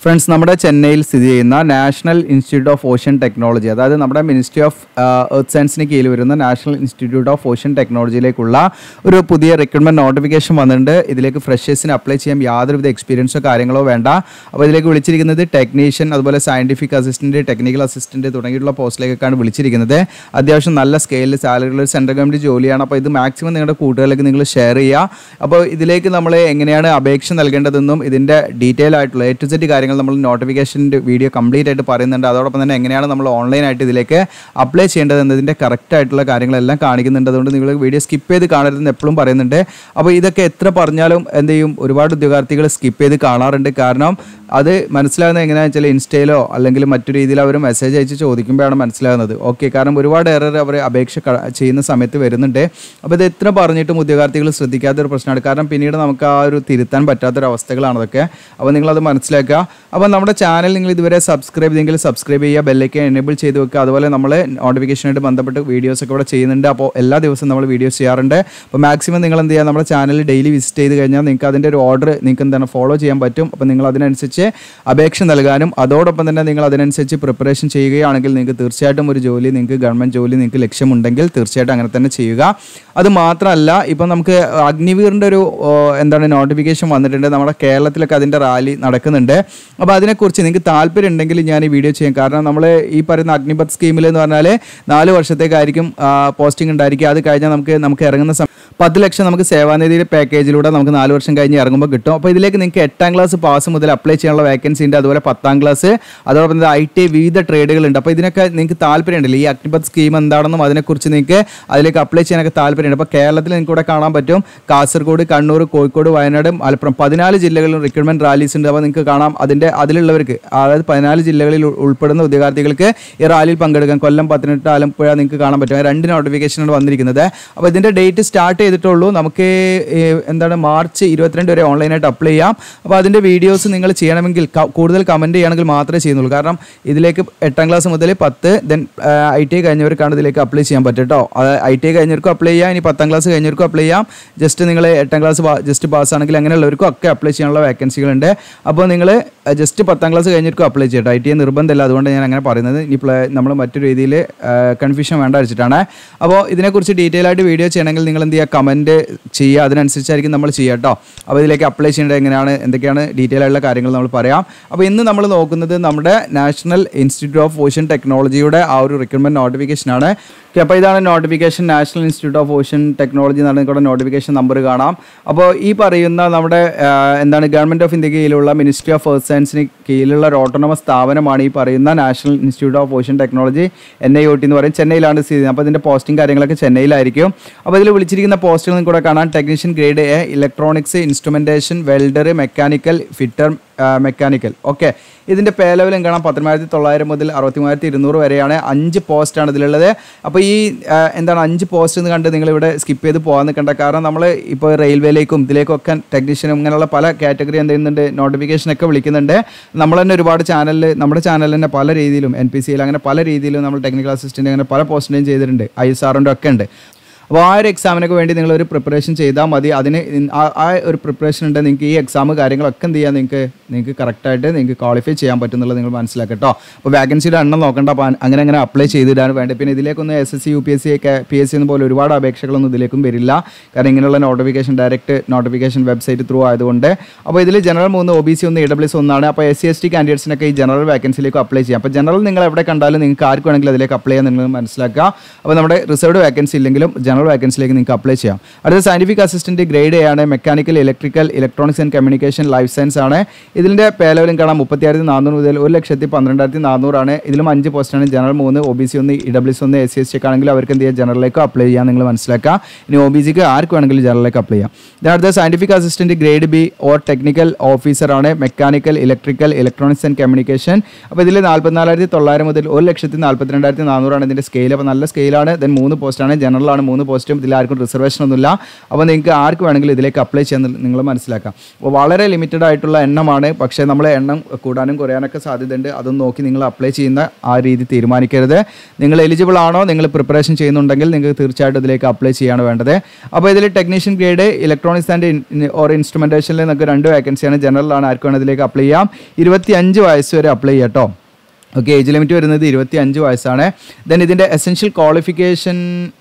friends നമ്മുടെ ചെന്നൈയിൽ സ്ഥിതി ചെയ്യുന്ന National Institute of Ocean Technology അതായത് നമ്മുടെ മിനിസ്ട്രി ഓഫ് എർത്ത് സയൻസിന് കീഴിൽ വരുന്ന നാഷണൽ ഇൻസ്റ്റിറ്റ്യൂട്ട് ഓഫ് ഓഷ്യൻ ടെക്നോളജിയിലേക്കുള്ള ഒരു പുതിയ റിക്രൂട്ട്മെന്റ് നോട്ടിഫിക്കേഷൻ വന്നിട്ടുണ്ട് ഇതിലേക്ക് ഫ്രഷേഴ്സിന് അപ്ലൈ ചെയ്യാൻ യാതൊരുവിധ എക്സ്പീരിയൻസോ കാര്യങ്ങളോ വേണ്ട അപ്പോൾ ഇതിലേക്ക് വിളിച്ചിരിക്കുന്നത് ടെക്നീഷ്യൻ അതുപോലെ സയന്റിഫിക് അസിസ്റ്റന്റ് ടെക്നിക്കൽ അസിസ്റ്റന്റ് തുടങ്ങിയിട്ടുള്ള പോസ്റ്റിലേക്കാണ് വിളിച്ചിരിക്കുന്നത് അത്യാവശ്യം നല്ല സ്കെയിലിൽ സാലറിയുള്ള സെൻട്രൽ ഗവൺമെന്റ് ജോലിയാണ് അപ്പോൾ ഇത് മാക്സിമം നിങ്ങളുടെ കൂട്ടുകാരിലേക്ക് നിങ്ങൾ ഷെയർ ചെയ്യുക അപ്പോൾ ഇതിലേക്ക് നമ്മൾ എങ്ങനെയാണ് അപേക്ഷ നൽകേണ്ടതെന്നും ഇതിൻ്റെ ഡീറ്റെയിൽ ആയിട്ടുള്ള എ ടു സെറ്റ് കാര്യങ്ങൾ നമ്മൾ നോട്ടിഫിക്കേഷൻ്റെ വീഡിയോ കംപ്ലീറ്റ് ആയിട്ട് പറയുന്നുണ്ട് അതോടൊപ്പം തന്നെ എങ്ങനെയാണ് നമ്മൾ ഓൺലൈനായിട്ട് ഇതിലേക്ക് അപ്ലൈ ചെയ്യേണ്ടത് എന്നതിൻ്റെ കറക്റ്റ് ആയിട്ടുള്ള കാര്യങ്ങളെല്ലാം കാണിക്കുന്നുണ്ട് അതുകൊണ്ട് നിങ്ങൾ വീഡിയോ സ്കിപ്പ് ചെയ്ത് കാണരുതെന്ന് എപ്പോഴും പറയുന്നുണ്ട് അപ്പോൾ ഇതൊക്കെ എത്ര പറഞ്ഞാലും എന്ത് ചെയ്യും ഒരുപാട് ഉദ്യോഗാർത്ഥികൾ സ്കിപ്പ് ചെയ്ത് കാണാറുണ്ട് കാരണം അത് മനസ്സിലാകുന്നത് എങ്ങനെയാണെന്ന് വെച്ചാൽ ഇൻസ്റ്റയിലോ അല്ലെങ്കിൽ മറ്റു രീതിയിൽ അവർ മെസ്സേജ് അയച്ച് ചോദിക്കുമ്പോഴാണ് മനസ്സിലാകുന്നത് ഓക്കെ കാരണം ഒരുപാട് എറർ അവർ അപേക്ഷ ക- ചെയ്യുന്ന സമയത്ത് വരുന്നുണ്ട് അപ്പോൾ ഇത് എത്ര പറഞ്ഞിട്ടും ഉദ്യോഗാർത്ഥികൾ ശ്രദ്ധിക്കാത്തൊരു പ്രശ്നമാണ് കാരണം പിന്നീട് നമുക്ക് ആ ഒരു തിരുത്താൻ പറ്റാത്തൊരു അവസ്ഥകളാണ് അതൊക്കെ അപ്പോൾ നിങ്ങളത് മനസ്സിലാക്കുക അപ്പോൾ നമ്മുടെ ചാനൽ നിങ്ങൾ ഇതുവരെ സബ്സ്ക്രൈബ് ചെയ്തെങ്കിൽ സബ്സ്ക്രൈബ് ചെയ്യുക ബെല്ലൈക്കൻ എനേബിൾ ചെയ്ത് വെക്കുക അതുപോലെ നമ്മൾ നോട്ടിഫിക്കേഷനായിട്ട് ബന്ധപ്പെട്ട് വീഡിയോസ് ഒക്കെ ഇവിടെ ചെയ്യുന്നുണ്ട് അപ്പോൾ എല്ലാ ദിവസവും നമ്മൾ വീഡിയോസ് ചെയ്യാറുണ്ട് അപ്പോൾ മാക്സിമം നിങ്ങൾ എന്ത് ചെയ്യുക നമ്മുടെ ചാനൽ ഡെയിലി വിസിറ്റ് ചെയ്ത് കഴിഞ്ഞാൽ നിങ്ങൾക്ക് അതിൻ്റെ ഒരു ഓർഡർ നിങ്ങൾക്ക് എന്താണ് ഫോളോ ചെയ്യാൻ പറ്റും അപ്പോൾ നിങ്ങൾ അതിനനുസരിച്ച് അപേക്ഷ നൽകാനും അതോടൊപ്പം തന്നെ നിങ്ങൾ അതിനനുസരിച്ച് പ്രിപ്പറേഷൻ ചെയ്യുകയാണെങ്കിൽ നിങ്ങൾക്ക് തീർച്ചയായിട്ടും ഒരു ജോലി നിങ്ങൾക്ക് ഗവൺമെൻറ് ജോലി നിങ്ങൾക്ക് ലക്ഷ്യമുണ്ടെങ്കിൽ തീർച്ചയായിട്ടും അങ്ങനെ തന്നെ ചെയ്യുക അത് മാത്രമല്ല ഇപ്പം നമുക്ക് അഗ്നിവീറിൻ്റെ ഒരു ഓ, എന്താണ് നോട്ടിഫിക്കേഷൻ വന്നിട്ടുണ്ട് നമ്മുടെ കേരളത്തിലൊക്കെ അതിൻ്റെ റാലി നടക്കുന്നുണ്ട് അപ്പോൾ അതിനെക്കുറിച്ച് നിങ്ങൾക്ക് താല്പര്യം ഉണ്ടെങ്കിൽ ഞാൻ ഈ വീഡിയോ ചെയ്യാം കാരണം നമ്മൾ ഈ പറയുന്ന അഗ്നിപത് സ്കീമിൽ എന്ന് പറഞ്ഞാൽ നാല് വർഷത്തേക്കായിരിക്കും പോസ്റ്റിംഗ് ഉണ്ടായിരിക്കുക അത് കഴിഞ്ഞാൽ നമുക്ക് നമുക്ക് ഇറങ്ങുന്ന സമയം പത്ത് ലക്ഷം നമുക്ക് സേവാനിധിയുടെ പാക്കേജിലൂടെ നമുക്ക് നാല് വർഷം കഴിഞ്ഞ് ഇറങ്ങുമ്പോൾ കിട്ടും അപ്പോൾ ഇതിലേക്ക് നിങ്ങൾക്ക് എട്ടാം ക്ലാസ് പാസ് മുതൽ അപ്ലൈ ചെയ്യാനുള്ള വേക്കൻസി ഉണ്ട് അതുപോലെ പത്താം ക്ലാസ് അതോടൊപ്പം തന്നെ ഐ ടി വിവിധ ട്രേഡുകളുണ്ട് അപ്പോൾ ഇതിനൊക്കെ നിങ്ങൾക്ക് താല്പര്യമുണ്ടല്ലോ ഈ അഗ്നിപത് സ്കീം എന്താണെന്നും അതിനെക്കുറിച്ച് നിങ്ങൾക്ക് അതിലേക്ക് അപ്ലൈ ചെയ്യാനൊക്കെ താല്പര്യമുണ്ട് അപ്പോൾ കേരളത്തിൽ നിങ്ങൾക്ക് ഇവിടെ കാണാൻ പറ്റും കാസർഗോഡ് കണ്ണൂർ കോഴിക്കോട് വയനാട് മലപ്പുറം പതിനാല് ജില്ലകളിലും റിക്രൂട്ട്മെന്റ് റാലീസ് ഉണ്ട് അപ്പോൾ നിങ്ങൾക്ക് കാണാം അതിൻ്റെ അതിലുള്ളവർക്ക് അതായത് പതിനാല് ജില്ലകളിൽ ഉൾ- ഉൾപ്പെടുന്ന ഉദ്യോഗാർത്ഥികൾക്ക് ഈ റാലിയിൽ പങ്കെടുക്കാം കൊല്ലം പത്തനംതിട്ട ആലപ്പുഴ നിങ്ങൾക്ക് കാണാൻ പറ്റും ആ രണ്ട് നോട്ടിഫിക്കേഷനാണ് വന്നിരിക്കുന്നത് അപ്പോൾ ഇതിൻ്റെ ഡേറ്റ് സ്റ്റാർട്ട് ചെയ്തിട്ടുള്ളൂ നമുക്ക് ഈ എന്താണ് മാർച്ച് ഇരുപത്തിരണ്ട് വരെ ഓൺലൈനായിട്ട് അപ്ലൈ ചെയ്യാം അപ്പോൾ അതിൻ്റെ വീഡിയോസ് നിങ്ങൾ ചെയ്യണമെങ്കിൽ ക- കൂടുതൽ കമൻറ്റ് ചെയ്യണമെങ്കിൽ മാത്രമേ ചെയ്യുന്നുള്ളൂ കാരണം ഇതിലേക്ക് എട്ടാം ക്ലാസ് മുതൽ പത്ത് ദെൻ ഐ ടി ഐ കഴിഞ്ഞവർക്കാണ് ഇതിലേക്ക് അപ്ലൈ ചെയ്യാൻ പറ്റും കേട്ടോ അത് ഐ ടി ഐ കഴിഞ്ഞവർക്കും അപ്ലൈ ചെയ്യാം ഇനി പത്താം ക്ലാസ് കഴിഞ്ഞവർക്കും അപ്ലൈ ചെയ്യാം ജസ്റ്റ് നിങ്ങൾ എട്ടാം ക്ലാസ് ജസ്റ്റ് പാസ് ആണെങ്കിൽ അങ്ങനെയുള്ളവർക്കും ഒക്കെ അപ്ലൈ ചെയ്യാനുള്ള വേക്കൻസികളുണ്ട് അപ്പോൾ നിങ്ങൾ ജസ്റ്റ് പത്താം ക്ലാസ് കഴിഞ്ഞവർക്കും അപ്ലൈ ചെയ്യട്ടോ ഐ ടി ഐ നിർബന്ധമില്ല അതുകൊണ്ട് ഞാൻ അങ്ങനെ പറയുന്നത് ഇനി നമ്മൾ മറ്റു രീതിയിൽ കൺഫ്യൂഷൻ വേണ്ട വെച്ചിട്ടാണ് അപ്പോൾ ഇതിനെക്കുറിച്ച് ഡീറ്റെയിൽ ആയിട്ട് വീഡിയോ ചെയ്യണമെങ്കിൽ നിങ്ങൾ എന്ത് ചെയ്യുക കമൻറ്റ് ചെയ്യുക അതിനനുസരിച്ചായിരിക്കും നമ്മൾ ചെയ്യുക കേട്ടോ അപ്പോൾ ഇതിലേക്ക് അപ്ലൈ ചെയ്യേണ്ടത് എങ്ങനെയാണ് എന്തൊക്കെയാണ് ഡീറ്റെയിൽ ആയിട്ടുള്ള കാര്യങ്ങൾ നമ്മൾ പറയാം അപ്പോൾ ഇന്ന് നമ്മൾ നോക്കുന്നത് നമ്മുടെ നാഷണൽ ഇൻസ്റ്റിറ്റ്യൂട്ട് ഓഫ് ഓഷ്യൻ ടെക്നോളജിയുടെ ആ ഒരു റിക്രൂട്ട്മെൻറ്റ് നോട്ടിഫിക്കേഷനാണ് ഓക്കെ അപ്പോൾ ഇതാണ് notification National Institute of Ocean Technology എന്നാണ് നിങ്ങളുടെ നോട്ടിഫിക്കേഷൻ നമ്പർ കാണാം അപ്പോൾ ഈ പറയുന്ന നമ്മുടെ ആ, എന്താണ് ഗവൺമെൻറ് ഓഫ് ഇന്ത്യ കീഴിലുള്ള മിനിസ്ട്രി ഓഫ് എർത്ത് സയൻസിന് കീഴിലുള്ള ഒരു ഓട്ടോണമസ് സ്ഥാപനമാണ് ഈ പറയുന്ന National Institute of Ocean Technology N I O T എന്ന് പറയും ചെന്നൈയിലാണ് സ്ഥിതി ചെയ്യുന്നത് അപ്പോൾ ഇതിൻ്റെ പോസ്റ്റിംഗ് കാര്യങ്ങളൊക്കെ ചെന്നൈയിലായിരിക്കും അപ്പോൾ ഇതിൽ വിളിച്ചിരിക്കുന്ന പോസ്റ്റുകൾ കൂടെ കാണാൻ technician grade A electronics instrumentation welder mechanical fitter mechanical okay ഇതിൻ്റെ പേ ലെവലും കാണാം പത്തൊമ്പതിനായിരത്തി തൊള്ളായിരം മുതൽ അറുപത്തി മൂവായിരത്തി ഇരുന്നൂറ് വരെയാണ് അഞ്ച് പോസ്റ്റാണ് ഇതിലുള്ളത് അപ്പോൾ ഈ ആ, എന്താണ് അഞ്ച് പോസ്റ്റ് എന്ന് കണ്ട് നിങ്ങൾ ഇവിടെ സ്കിപ്പ് ചെയ്ത് പോകാൻ നിൽക്കേണ്ട കാരണം നമ്മൾ ഇപ്പോൾ റെയിൽവേയിലേക്കും ഇതിലേക്കും ഒക്കെ ടെക്നീഷ്യനും ഇങ്ങനെയുള്ള പല കാറ്റഗറി എന്ത് ചെയ്യുന്നുണ്ട് നോട്ടിഫിക്കേഷനൊക്കെ വിളിക്കുന്നുണ്ട് നമ്മൾ തന്നെ ഒരുപാട് ചാനലിൽ നമ്മുടെ ചാനലിൽ തന്നെ പല രീതിയിലും എൻ പി സിയിൽ അങ്ങനെ പല രീതിയിലും നമ്മൾ ടെക്നിക്കൽ അസിസ്റ്റൻ്റ് അങ്ങനെ പല പോസ്റ്റിൻ്റെയും ചെയ്തിട്ടുണ്ട് ഐ എസ് ആറിൻ്റെ ഒക്കെ ഉണ്ട് അപ്പോൾ ആ ഒരു എക്സാമിനൊക്കെ വേണ്ടി നിങ്ങൾ ഒരു പ്രിപ്പറേഷൻ ചെയ്താൽ മതി അതിന് ഇൻ- ആ ആ ഒരു പ്രിപ്പറേഷൻ ഉണ്ട് നിങ്ങൾക്ക് ഈ എക്സാം കാര്യങ്ങളൊക്കെ എന്ത് ചെയ്യാം നിങ്ങൾക്ക് നിങ്ങൾക്ക് കറക്റ്റായിട്ട് നിങ്ങൾക്ക് ക്വാളിഫൈ ചെയ്യാൻ പറ്റുന്നുള്ളത് നിങ്ങൾ മനസ്സിലാക്കട്ടോ അപ്പോൾ വാക്കൻസിയുടെ എണ്ണം നോക്കണ്ട അപ്പോൾ അങ്ങനെ അങ്ങനെ അപ്ലൈ ചെയ്തിടാൻ വേണ്ടി പിന്നെ ഇതിലേക്കൊന്നും S S C U P S C ഒക്കെ പി എസ് സി എന്ന പോലെ ഒരുപാട് അപേക്ഷകളൊന്നും ഇതിലേക്കും വരില്ല കാരണം ഇങ്ങനെയുള്ള notification direct notification website through ആയതുകൊണ്ട് അപ്പോൾ ഇതിൽ ജനറൽ മൂന്ന് ഒ ബി സി ഒന്ന് ഇ ഡബ്ല്യു എസ് ഒന്നാണ് അപ്പോൾ എസ് സി എസ് ടി കാൻഡിഡേറ്റ്സിനൊക്കെ ഈ ജനറൽ വാക്കൻസിയിലേക്ക് അപ്ലൈ ചെയ്യാം അപ്പോൾ ജനറൽ നിങ്ങൾ എവിടെ കണ്ടാലും നിങ്ങൾക്ക് ആർക്ക് വേണമെങ്കിലും അതിലേക്ക് അപ്ലൈ ചെയ്യാൻ നിങ്ങൾ മനസ്സിലാക്കുക അപ്പോൾ നമ്മുടെ റിസർവ്ഡ് വാക്കൻസി ഇല്ലെങ്കിലും ജനറൽ വാക്കൻസിയിലേക്ക് നിങ്ങൾക്ക് അപ്ലൈ ചെയ്യാം അടുത്ത സയന്റിഫിക് അസിസ്റ്റന്റ് ഗ്രേഡ് എ ആണ് mechanical electrical electronics and communication life science ആണ് ഇതിൻ്റെ പേ ലെവലും കാണാം മുപ്പത്തിയായിരത്തി നാനൂറ് മുതൽ ഒരു ലക്ഷത്തി പന്ത്രണ്ടായിരത്തി നാനൂറാണ് ഇതിലും അഞ്ച് പോസ്റ്റാണ് ജനറൽ മൂന്ന് ഒ ബി സി ഒന്ന് ഇ ഡബ്ല്യു എസ് ഒന്ന് എസ് സി എസ് ടി ഒക്കെ ആണെങ്കിൽ അവർക്ക് എന്ത് ചെയ്യാം ജനറലിലേക്ക് അപ്ലൈ ചെയ്യാൻ നിങ്ങൾ മനസ്സിലാക്കുക ഇനി ഒ ബി സിക്ക് ആർക്ക് വേണമെങ്കിലും ജനറലിലേക്ക് അപ്ലൈ ചെയ്യാം ഇതിനടുത്ത scientific assistant grade B or technical ഓഫീസറാണ് mechanical electrical electronics and communication അപ്പോൾ ഇതിൽ നാൽപ്പത്തിനാലായിരത്തി തൊള്ളായിരം മുതൽ ഒരു ലക്ഷത്തി നാൽപ്പത്തിരണ്ടായിരത്തി നാനൂറാണ് ഇതിൻ്റെ സ്കെയിൽ അപ്പോൾ നല്ല സ്കെയിലാണ് ദെൻ മൂന്ന് പോസ്റ്റാണ് ജനറലാണ് മൂന്ന് പോസ്റ്റും ഇതിൽ ആർക്കും റിസർവേഷൻ ഒന്നുമില്ല അപ്പോൾ നിങ്ങൾക്ക് ആർക്ക് വേണമെങ്കിലും ഇതിലേക്ക് അപ്ലൈ ചെയ്യാൻ നിങ്ങൾ മനസ്സിലാക്കാം അപ്പോൾ വളരെ ലിമിറ്റഡ് ആയിട്ടുള്ള എണ്ണമാണ് ആണ് പക്ഷേ നമ്മൾ എണ്ണം കൂടാനും കുറയാനൊക്കെ സാധ്യതയുണ്ട് അതൊന്നും നോക്കി നിങ്ങൾ അപ്ലൈ ചെയ്യുന്ന ആ രീതി തീരുമാനിക്കരുത് നിങ്ങൾ എലിജിബിൾ ആണോ നിങ്ങൾ പ്രിപ്പറേഷൻ ചെയ്യുന്നുണ്ടെങ്കിൽ നിങ്ങൾക്ക് തീർച്ചയായിട്ടും ഇതിലേക്ക് അപ്ലൈ ചെയ്യാണ് വേണ്ടത് അപ്പോൾ ഇതിൽ technician grade electronics and or ഇൻസ്ട്രുമെൻറ്റേഷനിൽ നിങ്ങൾക്ക് രണ്ട് വേക്കൻസിയാണ് ജനറലാണ് ആർക്കും വേണം ഇതിലേക്ക് അപ്ലൈ ചെയ്യാം ഇരുപത്തി അഞ്ച് വയസ്സ് വരെ അപ്ലൈ ചെയ്യാം കേട്ടോ ഓക്കെ ഏജ് ലിമിറ്റ് വരുന്നത് ഇരുപത്തി അഞ്ച് വയസ്സാണ് ദെൻ ഇതിൻ്റെ എസെൻഷ്യൽ ക്വാളിഫിക്കേഷൻ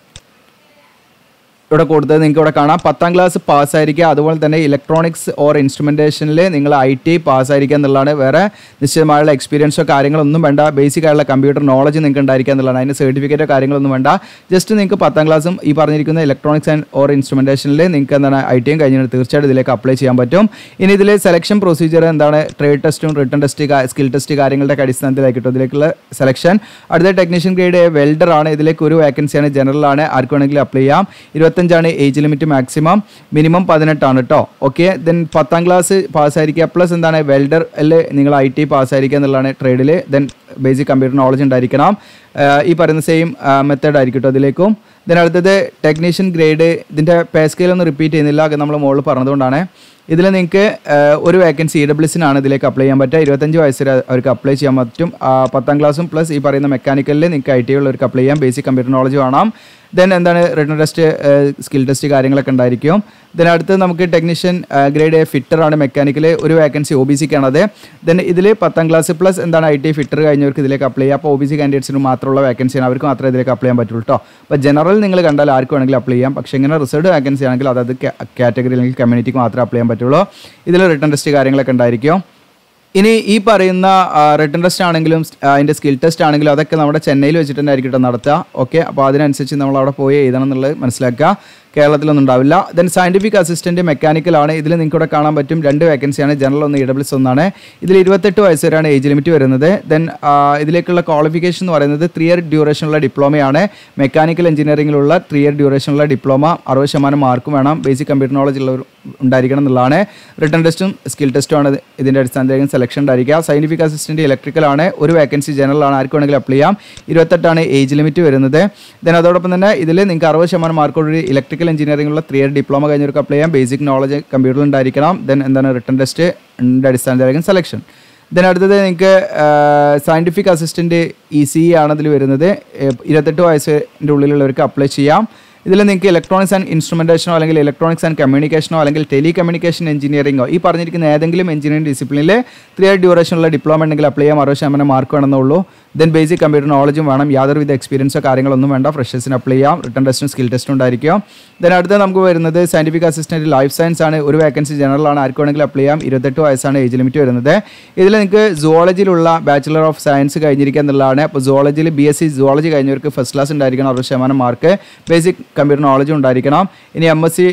ഇവിടെ കൊടുത്തത് നിങ്ങൾക്ക് ഇവിടെ കാണാം പത്താം ക്ലാസ് പാസ്സായിരിക്കുക അതുപോലെ തന്നെ ഇലക്ട്രോണിക്സ് ഓർ ഇൻസ്ട്രുമെൻറ്റേഷനിൽ നിങ്ങൾ ഐ ടി പാസ്സായിരിക്കുക എന്നുള്ളതാണ് വേറെ നിശ്ചയമായുള്ള എക്സ്പീരിയൻസോ കാര്യങ്ങളൊന്നും വേണ്ട ബേസിക് ആയിട്ടുള്ള കമ്പ്യൂട്ടർ നോളജ് നിങ്ങൾക്ക് ഉണ്ടായിരിക്കുക എന്നുള്ളതാണ് അതിന് സർട്ടിഫിക്കറ്റോ കാര്യങ്ങളൊന്നും വേണ്ട ജസ്റ്റ് നിങ്ങൾക്ക് പത്താം ക്ലാസ്സും ഈ പറഞ്ഞിരിക്കുന്ന ഇലക്ട്രോണിക്സ് ആൻഡ് ഓർ ഇൻസ്ട്രുമെൻറ്റേഷനിൽ നിങ്ങൾക്ക് എന്താണ് ഐ ടിയും കഴിഞ്ഞിട്ട് തീർച്ചയായിട്ടും ഇതിലേക്ക് അപ്ലൈ ചെയ്യാൻ പറ്റും ഇനി ഇതിൽ സെലക്ഷൻ പ്രൊസീജിയർ എന്താണ് ട്രേഡ് ടെസ്റ്റും റിട്ടേൺ ടെസ്റ്റ് സ്കിൽ ടെസ്റ്റ് കാര്യങ്ങളുടെ അടിസ്ഥാനത്തിലാക്കിട്ടോ ഇതിലേക്കുള്ള സെലക്ഷൻ അടുത്ത ടെക്നീഷ്യൻ ഗ്രേഡ് വെൽഡർ ആണ് ഇതിലേക്ക് ഒരു വേക്കൻസിയാണ് ജനറൽ ആണ് ആർക്ക് വേണമെങ്കിലും അപ്ലൈ ചെയ്യാം ഇരുപത്തഞ്ചാണ് ഏജ് ലിമിറ്റ് മാക്സിമം മിനിമം പതിനെട്ടാണ് കേട്ടോ ഓക്കെ ദെൻ പത്താം ക്ലാസ് പാസ്സായിരിക്കുക പ്ലസ് എന്താണ് വെൽഡർ അല്ലെ നിങ്ങൾ ഐ ടി പാസ്സായിരിക്കുക എന്നുള്ളതാണ് ട്രേഡിൽ ദെൻ ബേസിക് കമ്പ്യൂട്ടർ നോളജ് ഉണ്ടായിരിക്കണം ആഹ് ഈ പറയുന്ന സെയിം മെത്തേഡ് ആയിരിക്കും കേട്ടോ ഇതിലേക്കും ദെൻ അടുത്തത് ടെക്നീഷ്യൻ ഗ്രേഡ് ഇതിൻ്റെ പേ സ്കെയിൽ ഒന്നും റിപ്പീറ്റ് ചെയ്യുന്നില്ല അത് നമ്മൾ മുകളിൽ പറഞ്ഞതുകൊണ്ടാണ് ഇതിൽ നിങ്ങൾക്ക് ഒരു വേക്കൻസി ഇ ഡബ്ല്യൂസിനാണ് ഇതിലേക്ക് അപ്ലൈ ചെയ്യാൻ പറ്റുക ഇരുപത്തഞ്ച് വയസ്സ് വരെ അവർക്ക് അപ്ലൈ ചെയ്യാൻ പറ്റും ആ, പത്താം ക്ലാസ്സും പ്ലസ് ഈ പറയുന്ന മെക്കാനിക്കലിൽ നിങ്ങൾക്ക് ഐ ടി ഉള്ളവർക്ക് അപ്ലൈ ചെയ്യാം ബേസിക് കമ്പ്യൂട്ടർ നോളജ് വേണം ദെൻ എന്താണ് റിട്ടേൺ ടെസ്റ്റ് സ്കിൽ ടെസ്റ്റ് കാര്യങ്ങളൊക്കെ ഉണ്ടായിരിക്കും ദെൻ അടുത്ത് നമുക്ക് ടെക്നീഷ്യൻ ഗ്രേഡ് ഫിറ്റർ ആണ് മെക്കാനിക്കൽ ഒരു വേക്കൻസി ഒ ബി സിക്കാണത് ദെൻ ഇതിൽ പത്താം ക്ലാസ് പ്ലസ് എന്താണ് ഐ ടി ഫിറ്റർ കഴിഞ്ഞവർക്ക് ഇതിലേക്ക് അപ്ലൈ ചെയ്യാം അപ്പോൾ ഒ ബി സി കാൻഡിഡേറ്റ്സിന് മാത്രമുള്ള വേക്കൻസിയാണ് അവർക്ക് മാത്രമേ ഇതിലേക്ക് അപ്ലൈ ചെയ്യാൻ പറ്റുള്ളൂ കേട്ടോ അപ്പോൾ ജനറൽ നിങ്ങൾ കണ്ടാൽ ആർക്ക് വേണമെങ്കിലും അപ്ലൈ ചെയ്യാം പക്ഷേ ഇങ്ങനെ റിസർവ് വേക്കൻസി ആണെങ്കിൽ അതായത് കാറ്റഗറി അല്ലെങ്കിൽ കമ്മ്യൂണിറ്റിക്ക് മാത്രമേ അപ്ലൈ ചെയ്യാൻ പറ്റുള്ളൂ ഇതിൽ റിട്ടേൺ ടെസ്റ്റ് കാര്യങ്ങളൊക്കെ ഉണ്ടായിരിക്കും ഇനി ഈ പറയുന്ന റിട്ടേൺ ടെസ്റ്റ് ആണെങ്കിലും ആ, അതിൻ്റെ സ്കിൽ ടെസ്റ്റ് ആണെങ്കിലും അതൊക്കെ നമ്മുടെ ചെന്നൈയിൽ വെച്ചിട്ട് തന്നെ ആയിരിക്കും ട്ടോ നടത്തുക ഓക്കെ അപ്പോൾ അതിനനുസരിച്ച് നമ്മൾ അവിടെ പോയി എഴുതണം എന്നുള്ളത് മനസ്സിലാക്കുക കേരളത്തിലൊന്നും ഉണ്ടാവില്ല ദെൻ സയൻറ്റിഫിക് അസിസ്റ്റൻറ്റ് മെക്കാനിക്കലാണ് ഇതിൽ നിങ്ങൾക്ക് ഇവിടെ കാണാൻ പറ്റും രണ്ട് വേക്കൻസിയാണ് ജനറൽ ഒന്ന് ഇ ഡബ്ല്യൂസ് ഒന്നാണ് ഇതിൽ ഇരുപത്തെട്ട് വയസ്സ് വരെയാണ് ഏജ് ലിമിറ്റ് വരുന്നത് ദെൻ ഇതിലേക്കുള്ള ക്വാളിഫിക്കേഷൻ എന്ന് പറയുന്നത് ത്രീ ഇയർ ഡ്യൂറേഷനുള്ള ഡിപ്ലോമയാണ് മെക്കാനിക്കൽ എഞ്ചിനീയറിംഗിലുള്ള ത്രീ ഇയർ ഡ്യൂറേഷനുള്ള ഡിപ്ലോമ അറുപത് ശതമാനം മാർക്കും വേണം ബേസിക് കമ്പ്യൂട്ടർ നോളജ് ഉള്ളവർ ഉണ്ടായിരിക്കണം എന്നുള്ളതാണ് റിട്ടേൺ ടെസ്റ്റും സ്കിൽ ടെസ്റ്റും ആണ് ഇതിൻ്റെ അടിസ്ഥാനത്തിലേക്ക് സെലക്ഷൻ ഉണ്ടായിരിക്കുക സയൻറ്റിഫിക് അസിസ്റ്റൻറ്റ് ഇലക്ട്രിക്കൽ ആണ് ഒരു വേക്കൻസി ജനറൽ ആണ് ആർക്ക് വേണമെങ്കിലും അപ്ലൈ ചെയ്യാം ഇരുപത്തെട്ടാണ് ഏജ് ലിമിറ്റ് വരുന്നത് ദെൻ അതോടൊപ്പം തന്നെ ഇതിൽ നിങ്ങൾക്ക് അറുപത് ശതമാനം മാർക്കോട് ഇലക്ട്രിക്കൽ എഞ്ചിനീയറിംഗിലുള്ള ത്രീ ഇയർ ഡിപ്ലോമ കഴിഞ്ഞവർക്ക് അപ്ലൈ ചെയ്യാം ബേസിക് നോളജ് കമ്പ്യൂട്ടറിൽ ഉണ്ടായിരിക്കണം ദെൻ എന്താണ് റിട്ടേൺ ടെസ്റ്റ് അടിസ്ഥാനത്തിലായിരിക്കും സെലക്ഷൻ ദെൻ അടുത്തത് നിങ്ങൾക്ക് സയൻറ്റിഫിക് അസിസ്റ്റൻറ്റ് ഇ സി ആണ് ഇതിൽ വരുന്നത് ഏഹ് ഇരുപത്തെട്ട് വയസ്സിൻ്റെ ഉള്ളിലുള്ളവർക്ക് അപ്ലൈ ചെയ്യാം ഇതിൽ നിങ്ങൾക്ക് ഇലക്ട്രോണിക്സ് ആൻഡ് ഇൻസ്ട്രുമെൻറ്റേഷനോ അല്ലെങ്കിൽ ഇലക്ട്രോണിക്സ് ആൻഡ് കമ്മ്യൂണിക്കേഷനോ അല്ലെങ്കിൽ ടെലി കമ്മ്യൂണിക്കേഷൻ എഞ്ചിനീയറിംഗോ ഈ പറഞ്ഞിരിക്കുന്ന ഏതെങ്കിലും എഞ്ചിനീയറിംഗ് ഡിസിപ്ലിനിൽ ത്രീ ഇയർ ഡ്യൂറേഷനുള്ള ഡിപ്ലോമ ഉണ്ടെങ്കിൽ അപ്ലൈ ചെയ്യാം അറുപത് ശതമാനം മാർക്ക് വേണമെന്നുള്ളൂ ദെൻ ബേസിക് കമ്പ്യൂട്ടർ നോളജും വേണം യാതൊരുവിധ എക്സ്പീരിയൻസോ കാര്യങ്ങളൊന്നും വേണ്ട ഫ്രഷേഴ്സിന് അപ്ലൈ ചെയ്യാം റിട്ടേൺ ടെസ്റ്റും സ്കിൽ ടെസ്റ്റും ഉണ്ടായിരിക്കും ദെൻ അടുത്ത നമുക്ക് വരുന്നത് സയൻറ്റിഫിക് അസിസ്റ്റൻറ്റ് ലൈഫ് സയൻസ് ആണ് ഒരു വേക്കൻസി ജനറൽ ആണ് ആർക്ക് വേണമെങ്കിലും അപ്ലൈ ചെയ്യാം ഇരുപത്തെട്ട് വയസ്സാണ് ഏജ് ലിമിറ്റ് വരുന്നത് ഇതിൽ നിങ്ങൾക്ക് സുവോളജിയിലുള്ള ബാച്ചിലർ ഓഫ് സയൻസ് കഴിഞ്ഞിരിക്കുക എന്നുള്ളതാണ് അപ്പോൾ സുവോളജിയിൽ ബി എസ് സി സുവോളജി കഴിഞ്ഞവർക്ക് ഫസ്റ്റ് ക്ലാസ് ഉണ്ടായിരിക്കണം അറുപത് ശതമാനം മാർക്ക് ബേസിക് കമ്പ്യൂട്ടർ നോളജും ഉണ്ടായിരിക്കണം ഇനി എം എസ് സി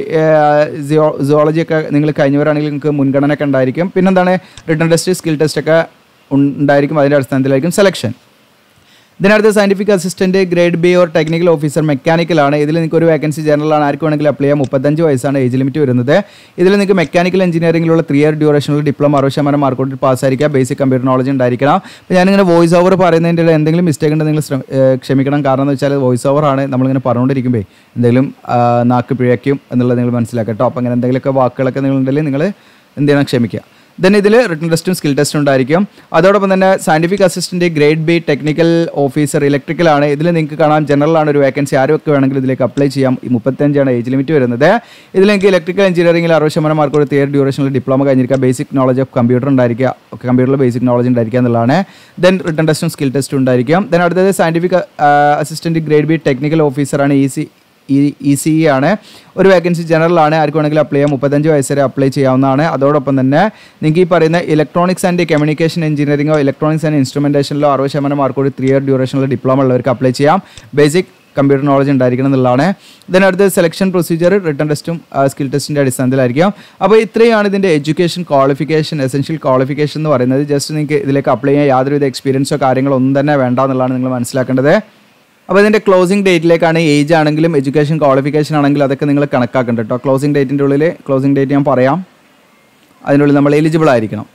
സുവോളജി ഒക്കെ നിങ്ങൾ കഴിഞ്ഞവരാണെങ്കിൽ നിങ്ങൾക്ക് മുൻഗണന ഒക്കെ ഉണ്ടായിരിക്കും പിന്നെന്താണ് റിട്ടേൺ ടെസ്റ്റ് സ്കിൽ ടെസ്റ്റ് ഒക്കെ ഉണ്ടായിരിക്കും അതിൻ്റെ അടിസ്ഥാനത്തിലായിരിക്കും സെലക്ഷൻ ഇതിനടുത്ത് scientific assistant grade B or technical officer മെക്കാനിക്കലാണ് ഇതിൽ നിങ്ങൾക്ക് ഒരു വേക്കൻസി ജനറൽ ആണ് ആർക്ക് വേണമെങ്കിലും അപ്ലൈ ചെയ്യാം മുപ്പത്തഞ്ച് വയസ്സാണ് ഏജ് ലിമിറ്റ് വരുന്നത് ഇതിൽ നിങ്ങൾക്ക് മെക്കാനിക്കൽ എഞ്ചിനീയറിംഗിലുള്ള ത്രീ ഇയർ ഡ്യൂറേഷനുള്ള ഡിപ്ലോമ അറുപത് ശതമാനം മാർക്കോട്ട് പാസ്സായിരിക്കുക ബേസിക് കമ്പ്യൂട്ടർ നോളജ് ഉണ്ടായിരിക്കണം അപ്പോൾ ഞാനിങ്ങനെ വോയിസ് ഓവർ പറയുന്നതിൻ്റെ ഇടയിൽ എന്തെങ്കിലും മിസ്റ്റേക്ക് ഉണ്ടെങ്കിൽ നിങ്ങൾ ശ്രമ- ഏഹ് ക്ഷമിക്കണം കാരണം എന്ന് വെച്ചാൽ വോയിസ് ഓവർ ആണ് നമ്മളിങ്ങനെ പറഞ്ഞുകൊണ്ടിരിക്കുമ്പോൾ എന്തെങ്കിലും ആ, നാക്ക് പിഴയ്ക്കും എന്നുള്ളത് നിങ്ങൾ മനസ്സിലാക്കുക കേട്ടോ അപ്പോൾ അങ്ങനെ എന്തെങ്കിലുമൊക്കെ വാക്കുകളൊക്കെ നിങ്ങളുണ്ടെങ്കിൽ നിങ്ങൾ എന്ത് ചെയ്യണം ക്ഷമിക്കുക ദെൻ ഇതിൽ റിട്ടേൺ ടെസ്റ്റും സ്കിൽ ടെസ്റ്റും ഉണ്ടായിരിക്കും അതോടൊപ്പം തന്നെ scientific assistant grade B technical officer electrical ആണ് ഇതിൽ നിങ്ങൾക്ക് കാണാം ജനറൽ ആണ് ഒരു വേക്കൻസി ആരൊക്കെ വേണമെങ്കിലും ഇതിലേക്ക് അപ്ലൈ ചെയ്യാം ഈ മുപ്പത്തഞ്ചാണ് ഏജ് ലിമിറ്റ് വരുന്നത് ഇതിൽ നിങ്ങൾക്ക് ഇലക്ട്രിക്കൽ എഞ്ചിനീയറിംഗിൽ അറുപത് ശതമാനം മാർക്കോട് തിയർ ഡ്യൂറേഷനിൽ ഡിപ്ലോമ കഴിഞ്ഞിരിക്കുക ബേസിക് നോളജ് ഓഫ് കമ്പ്യൂട്ടർ ഉണ്ടായിരിക്കുക ഒക്കെ കമ്പ്യൂട്ടറിൽ ബേസിക് നോളജ് ഉണ്ടായിരിക്കുക എന്നുള്ളതാണ് ദെൻ റിട്ടേൺ ടെസ്റ്റും സ്കിൽ ടെസ്റ്റും ഉണ്ടായിരിക്കും ദെൻ അടുത്തത് scientific assistant grade B technical ഓഫീസറാണ് E C E C E ആണ് ഒരു വേക്കൻസി ജനറൽ ആണ് ആർക്ക് വേണമെങ്കിലും അപ്ലൈ ചെയ്യാം മുപ്പത്തഞ്ച് വയസ്സ് വരെ അപ്ലൈ ചെയ്യാവുന്നതാണ് അതോടൊപ്പം തന്നെ നിങ്ങൾക്ക് ഈ പറയുന്ന ഇലക്ട്രോണിക്സ് ആൻഡ് കമ്മ്യൂണിക്കേഷൻ എഞ്ചിനീയറിംഗോ ഇലക്ട്രോണിക്സ് ആൻഡ് ഇൻസ്ട്രുമെൻറ്റേഷനിലോ അറുപത് ശതമാനം മാർക്കോട് ത്രീ ഇയർ ഡ്യൂറേഷനിലുള്ള ഡിപ്ലോമ ഉള്ളവർക്ക് അപ്ലൈ ചെയ്യാം ബേസിക് കമ്പ്യൂട്ടർ നോളജ് ഉണ്ടായിരിക്കണം എന്നുള്ളതാണ് ഇതിനടുത്ത് സെലക്ഷൻ പ്രൊസീജിയർ റിട്ടേൺ ടെസ്റ്റും സ്കിൽ ടെസ്റ്റിൻ്റെ അടിസ്ഥാനത്തിലായിരിക്കും അപ്പോൾ ഇത്രയാണ് ഇതിൻ്റെ എഡ്യൂക്കേഷൻ ക്വാളിഫിക്കേഷൻ എസെൻഷ്യൽ ക്വാളിഫിക്കേഷൻ എന്ന് പറയുന്നത് ജസ്റ്റ് നിങ്ങൾക്ക് ഇതിലേക്ക് അപ്ലൈ ചെയ്യാൻ യാതൊരുവിധ എക്സ്പീരിയൻസോ കാര്യങ്ങളോ ഒന്നും തന്നെ വേണ്ട എന്നുള്ളതാണ് നിങ്ങൾ മനസ്സിലാക്കേണ്ടത് അപ്പോൾ ഇതിൻ്റെ ക്ലോസിംഗ് ഡേറ്റിലേക്കാണ് ഏജ് ആണെങ്കിലും എഡ്യൂക്കേഷൻ ക്വാളിഫിക്കേഷൻ ആണെങ്കിലും അതൊക്കെ നിങ്ങൾ കണക്കാക്കേണ്ട കേട്ടോ ക്ലോസിംഗ് ഡേറ്റിൻ്റെ ഉള്ളിൽ ക്ലോസിംഗ് ഡേറ്റ് ഞാൻ പറയാം അതിനുള്ളിൽ നമ്മൾ എലിജിബിൾ ആയിരിക്കണം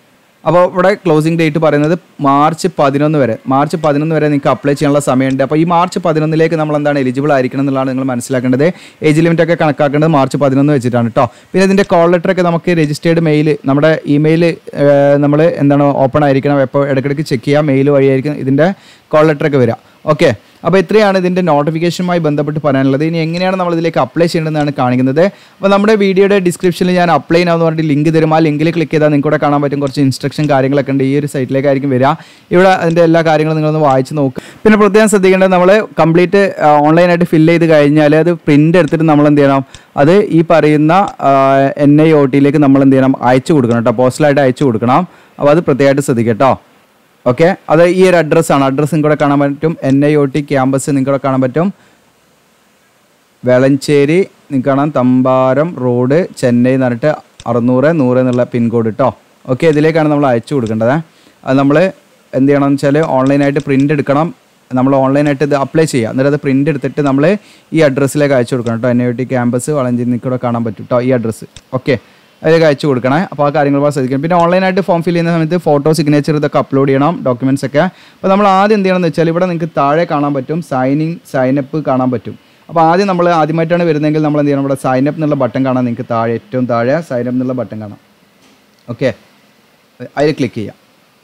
അപ്പോൾ ഇവിടെ ക്ലോസിംഗ് ഡേറ്റ് പറയുന്നത് മാർച്ച് പതിനൊന്ന് വരെ മാർച്ച് പതിനൊന്ന് വരെ നിങ്ങൾക്ക് അപ്ലൈ ചെയ്യാനുള്ള സമയമുണ്ട് അപ്പോൾ ഈ മാർച്ച് പതിനൊന്നിലേക്ക് നമ്മൾ എന്താണ് എലിജിബിൾ ആയിരിക്കണം എന്നുള്ളതാണ് നിങ്ങൾ മനസ്സിലാക്കേണ്ടത് ഏജ് ലിമിറ്റ് ഒക്കെ കണക്കാക്കേണ്ടത് മാർച്ച് പതിനൊന്ന് വെച്ചിട്ടാണ് കേട്ടോ പിന്നെ ഇതിൻ്റെ കോൾ ലെറ്റർ ഒക്കെ നമുക്ക് രജിസ്റ്റേർഡ് മെയിൽ നമ്മുടെ ഇമെയിൽ നമ്മൾ എന്താണ് ഓപ്പൺ ആയിരിക്കണം എപ്പോൾ ഇടയ്ക്കിടയ്ക്ക് ചെക്ക് ചെയ്യാം മെയിൽ വഴിയായിരിക്കും ഇതിൻ്റെ കോൾ ലെറ്റർ ഒക്കെ വരിക ഓക്കെ അപ്പോൾ ഇത്രയാണ് ഇതിൻ്റെ നോട്ടിഫിക്കേഷനുമായി ബന്ധപ്പെട്ട് പറയാനുള്ളത് ഇനി എങ്ങനെയാണ് നമ്മൾ ഇതിലേക്ക് അപ്ലൈ ചെയ്യേണ്ടതെന്നാണ് കാണിക്കുന്നത് അപ്പോൾ നമ്മുടെ വീഡിയോയുടെ ഡിസ്ക്രിപ്ഷനിൽ ഞാൻ അപ്ലൈ ചെയ്യാമെന്ന് പറഞ്ഞിട്ട് ലിങ്ക് തരും ആ ലിങ്കിൽ ക്ലിക്ക് ചെയ്താൽ നിങ്ങൾക്ക് ഇവിടെ കാണാൻ പറ്റും കുറച്ച് ഇൻസ്ട്രക്ഷൻ കാര്യങ്ങളൊക്കെ ഉണ്ട് ഈ ഒരു സൈറ്റിലേക്കായിരിക്കും വരിക ഇവിടെ അതിൻ്റെ എല്ലാ കാര്യങ്ങളും നിങ്ങളൊന്ന് വായിച്ച് നോക്കുക പിന്നെ പ്രത്യേകം ശ്രദ്ധിക്കേണ്ടത് നമ്മൾ കംപ്ലീറ്റ് ഓൺലൈനായിട്ട് ഫില്ല് ചെയ്ത് കഴിഞ്ഞാൽ അത് പ്രിൻ്റ് എടുത്തിട്ട് നമ്മൾ എന്ത് ചെയ്യണം അത് ഈ പറയുന്ന എൻ ഐ ഒ ടിയിലേക്ക് നമ്മൾ എന്ത് ചെയ്യണം അയച്ചു കൊടുക്കണം കേട്ടോ പോസ്റ്റലായിട്ട് അയച്ചു കൊടുക്കണം അപ്പോൾ അത് പ്രത്യേകമായിട്ട് ശ്രദ്ധിക്കുക കേട്ടോ ഓക്കെ അത് ഈ ഒരു അഡ്രസ്സാണ് അഡ്രസ്സ് നിങ്ങൾക്ക് ഇവിടെ കാണാൻ പറ്റും N I O T campus നിങ്ങൾക്ക് ഇവിടെ കാണാൻ പറ്റും വെളഞ്ചേരി നിങ്ങൾക്ക് കാണാം തമ്പാരം റോഡ് ചെന്നൈ എന്ന് പറഞ്ഞിട്ട് അറുന്നൂറ് നൂറ് എന്നുള്ള പിൻകോഡ് കേട്ടോ ഓക്കെ ഇതിലേക്കാണ് നമ്മൾ അയച്ചു കൊടുക്കേണ്ടത് അത് നമ്മൾ എന്ത് ചെയ്യണമെന്ന് വെച്ചാൽ ഓൺലൈനായിട്ട് പ്രിൻ്റ് എടുക്കണം നമ്മൾ ഓൺലൈനായിട്ട് ഇത് അപ്ലൈ ചെയ്യുക എന്നിട്ട് അത് പ്രിൻ്റ് എടുത്തിട്ട് നമ്മൾ ഈ അഡ്രസ്സിലേക്ക് അയച്ചു കൊടുക്കണം കേട്ടോ N I T campus Valanchery നിങ്ങൾക്ക് ഇവിടെ കാണാൻ പറ്റും കേട്ടോ ഈ അഡ്രസ്സ് ഓക്കെ അതിലേക്ക് അയച്ചു കൊടുക്കണേ അപ്പോൾ ആ കാര്യങ്ങൾ വളരെ ശ്രദ്ധിക്കണം പിന്നെ ഓൺലൈനായിട്ട് ഫോം ഫിൽ ചെയ്യുന്ന സമയത്ത് ഫോട്ടോ സിഗ്നേച്ചർ ഇതൊക്കെ അപ്ലോഡ് ചെയ്യണം ഡോക്യുമെൻറ്റ്സ് ഒക്കെ അപ്പോൾ നമ്മൾ ആദ്യം എന്ത് ചെയ്യണമെന്ന് വെച്ചാൽ ഇവിടെ നിങ്ങൾക്ക് താഴെ കാണാൻ പറ്റും സൈനിങ് സൈനപ്പ് കാണാൻ പറ്റും അപ്പോൾ ആദ്യം നമ്മൾ ആദ്യമായിട്ടാണ് വരുന്നതെങ്കിൽ നമ്മൾ എന്ത് ചെയ്യണം ഇവിടെ സൈനപ്പ് എന്നുള്ള ബട്ടൺ കാണാം നിങ്ങൾക്ക് താഴെ ഏറ്റവും താഴെ സൈനപ്പ് എന്നുള്ള ബട്ടൺ കാണാം ഓക്കെ അതിൽ ക്ലിക്ക് ചെയ്യാം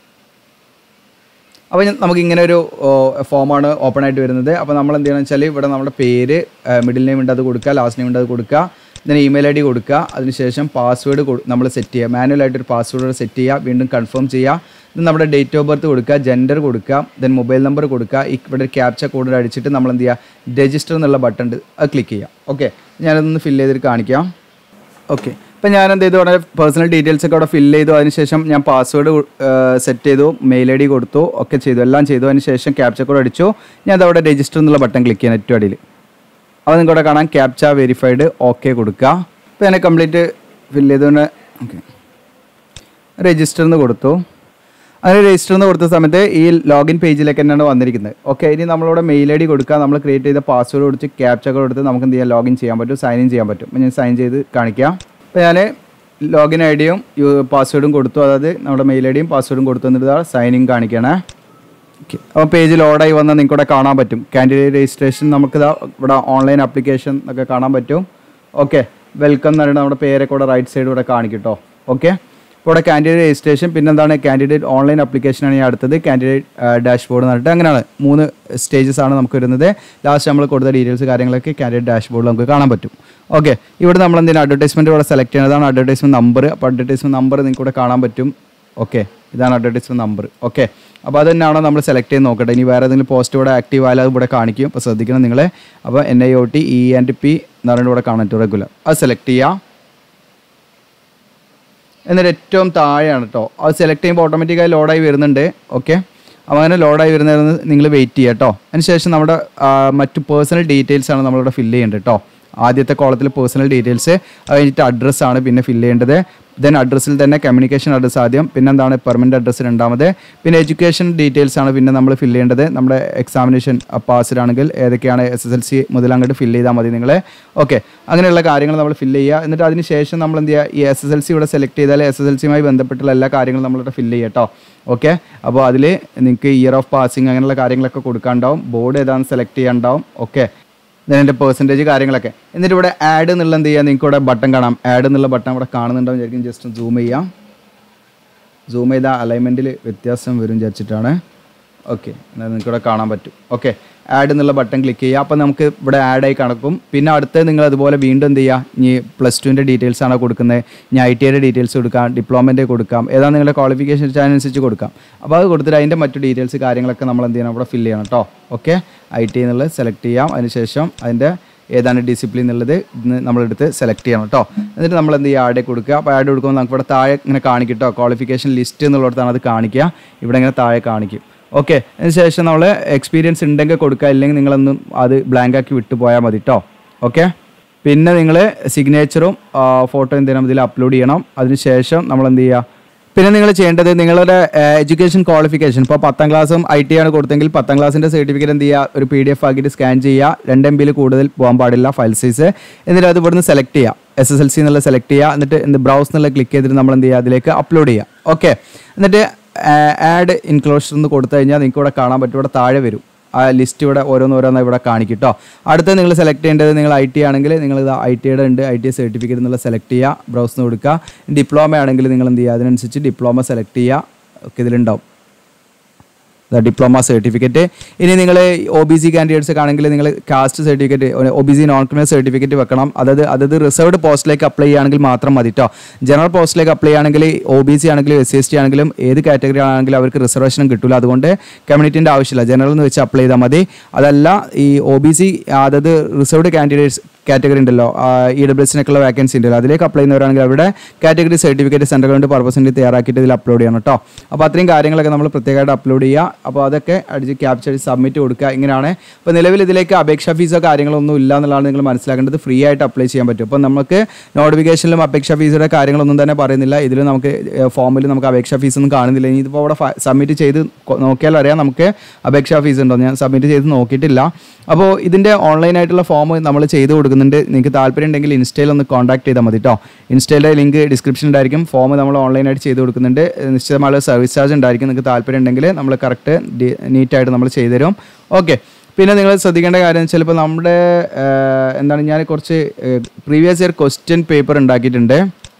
അപ്പോൾ ഞാൻ- നമുക്ക് ഇങ്ങനെ ഒരു ഫോമാണ് ഓപ്പൺ ആയിട്ട് വരുന്നത് അപ്പോൾ നമ്മൾ എന്ത് ചെയ്യണമെന്ന് വെച്ചാൽ ഇവിടെ നമ്മുടെ പേര് മിഡിൽ നെയിം ഉണ്ട് അത് കൊടുക്കുക ലാസ്റ്റ് നെയിം ഉണ്ട് അത് കൊടുക്കുക ഇതിന് ഇമെയിൽ ഐ ഡി കൊടുക്കുക അതിനുശേഷം പാസ്വേഡ് നമ്മൾ സെറ്റ് ചെയ്യുക മാനുവലായിട്ടൊരു പാസ്വേഡ് സെറ്റ് ചെയ്യുക വീണ്ടും കൺഫേം ചെയ്യുക ഇത് നമ്മുടെ ഡേറ്റ് ഓഫ് ബർത്ത് കൊടുക്കുക ജെൻഡർ കൊടുക്കുക ദെൻ മൊബൈൽ നമ്പർ കൊടുക്കുക ഈ ഇവിടെ ക്യാപ്ച കോഡ് അടിച്ചിട്ട് നമ്മൾ എന്ത് ചെയ്യുക രജിസ്റ്റർ എന്നുള്ള ബട്ടൺ ഉണ്ട് അത് ക്ലിക്ക് ചെയ്യുക ഓക്കെ ഞാനതൊന്ന് ഫില്ല് ചെയ്തിട്ട് കാണിക്കാം ഓക്കെ ഇപ്പം ഞാൻ എന്ത് ചെയ്തു അവിടെ പേഴ്സണൽ ഡീറ്റെയിൽസ് ഒക്കെ അവിടെ ഫില്ല് ചെയ്തു അതിനുശേഷം ഞാൻ പാസ്വേഡ് സെറ്റ് ചെയ്തു മെയിൽ ഐ ഡി കൊടുത്തു ഒക്കെ ചെയ്തു എല്ലാം ചെയ്തു അതിനുശേഷം ക്യാപ്ച കോഡ് അടിച്ചു ഞാൻ അത് അവിടെ രജിസ്റ്റർ എന്നുള്ള ബട്ടൺ ക്ലിക്ക് ചെയ്യാൻ ഏറ്റവും അടിയിൽ അപ്പോൾ നിങ്ങൾക്ക് ഇവിടെ കാണാം ക്യാപ്ച വെരിഫൈഡ് ഓക്കെ കൊടുക്കുക ഇപ്പോൾ ഞാൻ കംപ്ലീറ്റ് ഫില്ല് ചെയ്തുകൊണ്ട് ഓക്കെ രജിസ്റ്റർ എന്ന് കൊടുത്തു അങ്ങനെ രജിസ്റ്റർ എന്ന് കൊടുത്ത സമയത്ത് ഈ ലോഗിൻ പേജിലേക്ക് തന്നെയാണ് വന്നിരിക്കുന്നത് ഓക്കെ ഇനി നമ്മളിവിടെ മെയിൽ ഐ ഡി കൊടുക്കുക നമ്മൾ ക്രിയേറ്റ് ചെയ്ത പാസ്വേഡ് കൊടുത്ത് ക്യാപ്ച ഒക്കെ കൊടുത്ത് നമുക്ക് എന്ത് ചെയ്യാം ലോഗിൻ ചെയ്യാൻ പറ്റും സൈൻ ഇൻ ചെയ്യാൻ പറ്റും അപ്പോൾ ഞാൻ സൈൻ ചെയ്ത് കാണിക്കാം അപ്പോൾ ഞാൻ ലോഗിൻ ഐ ഡിയും പാസ്വേഡും കൊടുത്തു അതായത് നമ്മുടെ മെയിൽ ഐ ഡിയും പാസ്വേഡും കൊടുത്തു എന്നിട്ട് സൈൻ ഇൻ കാണിക്കണേ ഓക്കെ അപ്പോൾ പേജ് ലോഡായി വന്നാൽ നിങ്ങൾക്ക് ഇവിടെ കാണാൻ പറ്റും കാൻഡിഡേറ്റ് രജിസ്ട്രേഷൻ നമുക്ക് ഇതാ ഇവിടെ ഓൺലൈൻ ആപ്ലിക്കേഷൻ ഒക്കെ കാണാൻ പറ്റും ഓക്കെ വെൽക്കം എന്ന് പറയുന്നത് നമ്മുടെ പേരൊക്കെ ഇവിടെ റൈറ്റ് സൈഡ് ഇവിടെ കാണിക്കും കേട്ടോ ഓക്കെ ഇപ്പോൾ ഇവിടെ കാൻഡിഡേറ്റ് രജിസ്ട്രേഷൻ പിന്നെന്താണ് കാൻഡിഡേറ്റ് ഓൺലൈൻ ആപ്ലിക്കേഷനാണ് ഈ അടുത്തത് കാൻഡിഡേറ്റ് ഡാഷ്ബോർഡ് എന്ന് പറഞ്ഞിട്ട് അങ്ങനെയാണ് മൂന്ന് സ്റ്റേജസ് ആണ് നമുക്ക് വരുന്നത് ലാസ്റ്റ് നമ്മൾ കൊടുത്ത ഡീറ്റെയിൽസ് കാര്യങ്ങളൊക്കെ കാൻഡിഡേറ്റ് ഡാഷ്ബോർഡിൽ നമുക്ക് കാണാൻ പറ്റും ഓക്കെ ഇവിടെ നമ്മൾ എന്തിനാണ് അഡ്വർടൈസ്മെൻറ്റ് ഇവിടെ സെലക്ട് ചെയ്യുന്നതാണ് അഡ്വർടൈസ്മെൻറ്റ് നമ്പർ അപ്പോൾ അഡ്വർടൈസ്മെൻറ്റ് നമ്പർ നിങ്ങൾക്ക് ഇവിടെ കാണാൻ പറ്റും ഓക്കെ ഇതാണ് അഡ്വർടൈസ്മെൻറ്റ് നമ്പർ ഓക്കെ അപ്പോൾ അത് തന്നെയാണോ നമ്മൾ സെലക്ട് ചെയ്ത് നോക്കട്ടെ ഇനി വേറെ ഏതെങ്കിലും പോസ്റ്റ് ഇവിടെ ആക്റ്റീവ് ആയാലും അത് ഇവിടെ കാണിക്കും അപ്പോൾ ശ്രദ്ധിക്കണം നിങ്ങൾ അപ്പോൾ N I O T E and P എന്ന് പറഞ്ഞിട്ട് ഇവിടെ കാണാൻ പറ്റും റെഗുലർ അത് സെലക്ട് ചെയ്യുക എന്നിട്ട് ഏറ്റവും താഴെയാണ് കേട്ടോ അത് സെലക്ട് ചെയ്യുമ്പോൾ ഓട്ടോമാറ്റിക്കായി ലോഡായി വരുന്നുണ്ട് ഓക്കെ അപ്പോൾ അങ്ങനെ ലോഡായി വരുന്നതിന് നിങ്ങൾ വെയിറ്റ് ചെയ്യുക കേട്ടോ അതിനുശേഷം നമ്മുടെ ആ, മറ്റു പേഴ്സണൽ ഡീറ്റെയിൽസ് ആണ് നമ്മളിവിടെ ഫില്ല് ചെയ്യേണ്ടത് കേട്ടോ ആദ്യത്തെ കോളത്തിൽ പേഴ്സണൽ ഡീറ്റെയിൽസ് അത് കഴിഞ്ഞിട്ട് അഡ്രസ്സാണ് പിന്നെ ഫില്ല് ചെയ്യേണ്ടത് ദെൻ അഡ്രസ്സിൽ തന്നെ കമ്മ്യൂണിക്കേഷൻ അഡ്രസ്സ് ആദ്യം പിന്നെ എന്താണ് പെർമനൻറ്റ് അഡ്രസ്സ് രണ്ടാമത് പിന്നെ എഡ്യൂക്കേഷൻ ഡീറ്റെയിൽസ് ആണ് പിന്നെ നമ്മൾ ഫില്ല് ചെയ്യേണ്ടത് നമ്മുടെ എക്സാമിനേഷൻ പാസ്ഡ് ആണെങ്കിൽ ഏതൊക്കെയാണ് എസ് എസ് എൽ സി മുതൽ അങ്ങോട്ട് ഫില്ല് ചെയ്താൽ മതി നിങ്ങൾ ഓക്കെ അങ്ങനെയുള്ള കാര്യങ്ങൾ നമ്മൾ ഫില്ല് ചെയ്യുക എന്നിട്ട് അതിന് ശേഷം നമ്മൾ എന്ത് ചെയ്യുക ഈ എസ് എസ് എൽ സി ഇവിടെ സെലക്ട് ചെയ്താൽ എസ് എസ് എൽ സിയുമായി ബന്ധപ്പെട്ടുള്ള എല്ലാ കാര്യങ്ങളും നമ്മളിവിടെ ഫില്ല് ചെയ്യുക കേട്ടോ ഓക്കെ അപ്പോൾ അതിൽ നിങ്ങൾക്ക് ഇയർ ഓഫ് പാസിങ് അങ്ങനെയുള്ള കാര്യങ്ങളൊക്കെ കൊടുക്കാനുണ്ടാവും ബോർഡ് ഏതാണെന്ന് സെലക്ട് ചെയ്യാനുണ്ടാവും ഓക്കെ ഇതിൻ്റെ പെർസെൻറ്റേജ് കാര്യങ്ങളൊക്കെ എന്നിട്ട് ഇവിടെ ആഡ് എന്നുള്ള എന്ത് ചെയ്യുക നിങ്ങൾക്ക് ഇവിടെ ബട്ടൺ കാണാം ആഡ് എന്നുള്ള ബട്ടൺ ഇവിടെ കാണുന്നുണ്ടാവും വിചാരിക്കും ജസ്റ്റ് സൂം ചെയ്യാം സൂം ചെയ്ത അലൈൻമെൻറ്റിൽ വ്യത്യാസം വരും വിചാരിച്ചിട്ടാണ് ഓക്കെ എന്നാൽ നിങ്ങൾക്ക് ഇവിടെ കാണാൻ പറ്റും ഓക്കെ ആഡ് എന്നുള്ള ബട്ടൺ ക്ലിക്ക് ചെയ്യുക അപ്പോൾ നമുക്ക് ഇവിടെ ആഡ് ആയി കണക്കും പിന്നെ അടുത്ത് നിങ്ങൾ അതുപോലെ വീണ്ടും എന്ത് ചെയ്യുക ഇനി പ്ലസ് ടുവിൻ്റെ ഡീറ്റെയിൽസ് ആണോ കൊടുക്കുന്നത് ഇനി ഐ ടി ഐയുടെ ഡീറ്റെയിൽസ് കൊടുക്കാം ഡിപ്ലോമൻ്റെ കൊടുക്കാം ഏതാണ് നിങ്ങളുടെ ക്വാളിഫിക്കേഷൻ അതിനനുസരിച്ച് കൊടുക്കാം അപ്പോൾ അത് കൊടുത്തിട്ട് അതിൻ്റെ മറ്റു ഡീറ്റെയിൽസ് കാര്യങ്ങളൊക്കെ നമ്മൾ എന്ത് ചെയ്യണം ഇവിടെ ഫില്ല് ചെയ്യണം കേട്ടോ ഓക്കെ ഐ ടി എന്നുള്ളത് സെലക്ട് ചെയ്യാം അതിനുശേഷം അതിൻ്റെ ഏതാണ് ഡിസിപ്ലിൻ എന്നുള്ളത് ഇന്ന് നമ്മളെടുത്ത് സെലക്ട് ചെയ്യണം കേട്ടോ എന്നിട്ട് നമ്മൾ എന്ത് ചെയ്യുക ആഡ് കൊടുക്കുക അപ്പോൾ ആഡ് കൊടുക്കുമ്പോൾ നമുക്ക് ഇവിടെ താഴെ ഇങ്ങനെ കാണിക്കും കേട്ടോ ക്വാളിഫിക്കേഷൻ ലിസ്റ്റ് എന്നുള്ളിടത്താണ് അത് കാണിക്കുക ഇവിടെ ഇങ്ങനെ താഴെ കാണിക്കും ഓക്കെ അതിനുശേഷം നമ്മൾ എക്സ്പീരിയൻസ് ഉണ്ടെങ്കിൽ കൊടുക്കുക ഇല്ലെങ്കിൽ നിങ്ങളൊന്നും അത് ബ്ലാങ്ക് ആക്കി വിട്ടു പോയാൽ മതി കേട്ടോ ഓക്കെ പിന്നെ നിങ്ങൾ സിഗ്നേച്ചറും ഫോട്ടോ എന്ത് ചെയ്യണം ഇതിൽ അപ്ലോഡ് ചെയ്യണം അതിനുശേഷം നമ്മൾ എന്ത് ചെയ്യുക പിന്നെ നിങ്ങൾ ചെയ്യേണ്ടത് നിങ്ങളുടെ എഡ്യൂക്കേഷൻ ക്വാളിഫിക്കേഷൻ ഇപ്പോൾ പത്താം ക്ലാസ്സും ഐ ടി ആണ് കൊടുത്തെങ്കിൽ പത്താം ക്ലാസ്സിൻ്റെ സർട്ടിഫിക്കറ്റ് എന്ത് ചെയ്യുക ഒരു പി ഡി എഫ് ആക്കിയിട്ട് സ്കാൻ ചെയ്യുക രണ്ട് എം ബിയിൽ കൂടുതൽ പോകാൻ പാടില്ല ഫയൽ സൈസ് എന്നിട്ട് അത് ഇവിടുന്ന് സെലക്ട് ചെയ്യുക എസ് എസ് എൽ സി എന്നുള്ള സെലക്ട് ചെയ്യുക എന്നിട്ട് എന്ത് ബ്രൗസ് എന്നുള്ള ക്ലിക്ക് ചെയ്തിട്ട് നമ്മൾ എന്ത് ചെയ്യുക അതിലേക്ക് അപ്ലോഡ് ചെയ്യുക ഓക്കെ എന്നിട്ട് ആഡ് ഇൻക്ലോഷർ എന്ന് കൊടുത്തു കഴിഞ്ഞാൽ നിങ്ങൾക്ക് ഇവിടെ കാണാൻ പറ്റും ഇവിടെ താഴെ വരും ആ ലിസ്റ്റ് ഇവിടെ ഓരോന്നോരോന്ന് ഇവിടെ കാണിക്കും കേട്ടോ അടുത്ത് നിങ്ങൾ സെലക്ട് ചെയ്യേണ്ടത് നിങ്ങൾ ഐ ടി ആണെങ്കിൽ നിങ്ങൾ ഇത് ഐ ടിയുടെ ഉണ്ട് ഐ ടി സർട്ടിഫിക്കറ്റ് എന്നുള്ള സെലക്ട് ചെയ്യുക ബ്രൗസിന് കൊടുക്കുക ഡിപ്ലോമ ആണെങ്കിൽ നിങ്ങൾ എന്ത് ചെയ്യുക അതിനനുസരിച്ച് ഡിപ്ലോമ സെലക്ട് ചെയ്യുക ഒക്കെ ഇതിലുണ്ടാവും ഡിപ്ലോമ സർട്ടിഫിക്കറ്റ് ഇനി നിങ്ങൾ ഒ ബി സി കാൻഡിഡേറ്റ്സ് ആണെങ്കിൽ നിങ്ങൾ caste certificate O B C non criminal certificate വെക്കണം അതായത് അതായത് റിസർവ്ഡ് പോസ്റ്റിലേക്ക് അപ്ലൈ ചെയ്യുകയാണെങ്കിൽ മാത്രം മതി കേട്ടോ ജനറൽ പോസ്റ്റിലേക്ക് അപ്ലൈ ചെയ്യുകയാണെങ്കിൽ ഒ ബി സി ആണെങ്കിലും എസ് സി എസ് ടി ആണെങ്കിലും ഏത് കാറ്റഗറി ആണെങ്കിലും അവർക്ക് റിസർവേഷനും കിട്ടില്ല അതുകൊണ്ട് കമ്മ്യൂണിറ്റിൻ്റെ ആവശ്യമില്ല ജനറൽ എന്ന് വെച്ച് അപ്ലൈ ചെയ്താൽ മതി അതല്ല ഈ ഒ ബി സി അതായത് റിസർവ്ഡ് കാൻഡിഡേറ്റ്സ് കാറ്റഗറി ഉണ്ടല്ലോ ഇ ഡബ്ല്യു എസിനൊക്കെയുള്ള വേക്കൻസി ഉണ്ടല്ലോ അതിലേക്ക് അപ്ലൈ ചെയ്യുന്നവരാണെങ്കിൽ അവരുടെ കാറ്റഗറി സർട്ടിഫിക്കറ്റ് സെൻട്രൽ ഗവൺമെൻറ് പർപ്പസിൻ്റെ തയ്യാറാക്കിയിട്ട് ഇതിൽ അപ്ലോഡ് ചെയ്യണം കേട്ടോ അപ്പോൾ അത്രയും കാര്യങ്ങളൊക്കെ നമ്മൾ പ്രത്യേകമായിട്ട് അപ്ലോഡ് ചെയ്യുക അപ്പോൾ അതൊക്കെ അടിച്ച് ക്യാപ്ചർ ചെയ്ത് സബ്മിറ്റ് കൊടുക്കുക ഇങ്ങനെയാണ് ഇപ്പോൾ നിലവിൽ ഇതിലേക്ക് അപേക്ഷാ ഫീസോ കാര്യങ്ങളൊന്നും ഇല്ല എന്നുള്ളതാണ് നിങ്ങൾ മനസ്സിലാക്കേണ്ടത് ഫ്രീ ആയിട്ട് അപ്ലൈ ചെയ്യാൻ പറ്റും അപ്പോൾ നമുക്ക് നോട്ടിഫിക്കേഷനിലും അപേക്ഷാ ഫീസിയുടെ കാര്യങ്ങളൊന്നും തന്നെ പറയുന്നില്ല ഇതിൽ നമുക്ക് ഫോമിൽ നമുക്ക് അപേക്ഷാ ഫീസ് ഒന്നും കാണുന്നില്ല ഇനി ഇതിപ്പോൾ അവിടെ സബ്മിറ്റ് ചെയ്ത് കൊ- നോക്കിയാൽ അറിയാം നമുക്ക് അപേക്ഷാ ഫീസ് ഉണ്ടോ ഞാൻ സബ്മിറ്റ് ചെയ്ത് നോക്കിയിട്ടില്ല അപ്പോൾ ഇതിൻ്റെ ഓൺലൈനായിട്ടുള്ള ഫോം നമ്മൾ ചെയ്ത് കൊടുക്കുന്നുണ്ട് നിങ്ങൾക്ക് താല്പര്യം ഉണ്ടെങ്കിൽ ഇൻസ്റ്റയിൽ ഒന്ന് കോൺടാക്ട് ചെയ്താൽ മതി കേട്ടോ ഇൻസ്റ്റയിലെ ലിങ്ക് ഡിസ്ക്രിപ്ഷൻ ഉണ്ടായിരിക്കും ഫോം നമ്മൾ ഓൺലൈനായിട്ട് ചെയ്ത് കൊടുക്കുന്നുണ്ട് നിശ്ചിതമായ സർവീസ് ചാർജ് ഉണ്ടായിരിക്കും നിങ്ങൾക്ക് താല്പര്യം ഉണ്ടെങ്കിൽ നമ്മൾ കറക്റ്റ് നീറ്റായിട്ട് നമ്മൾ ചെയ്തു തരും ഓക്കെ പിന്നെ നിങ്ങൾ ശ്രദ്ധിക്കേണ്ട കാര്യം ചിലപ്പോൾ നമ്മുടെ ഏഹ്, എന്താണ് ഞാൻ കുറച്ച് പ്രീവിയസ് ഇയർ ക്വസ്റ്റ്യൻ പേപ്പർ ഉണ്ടാക്കിയിട്ടുണ്ട്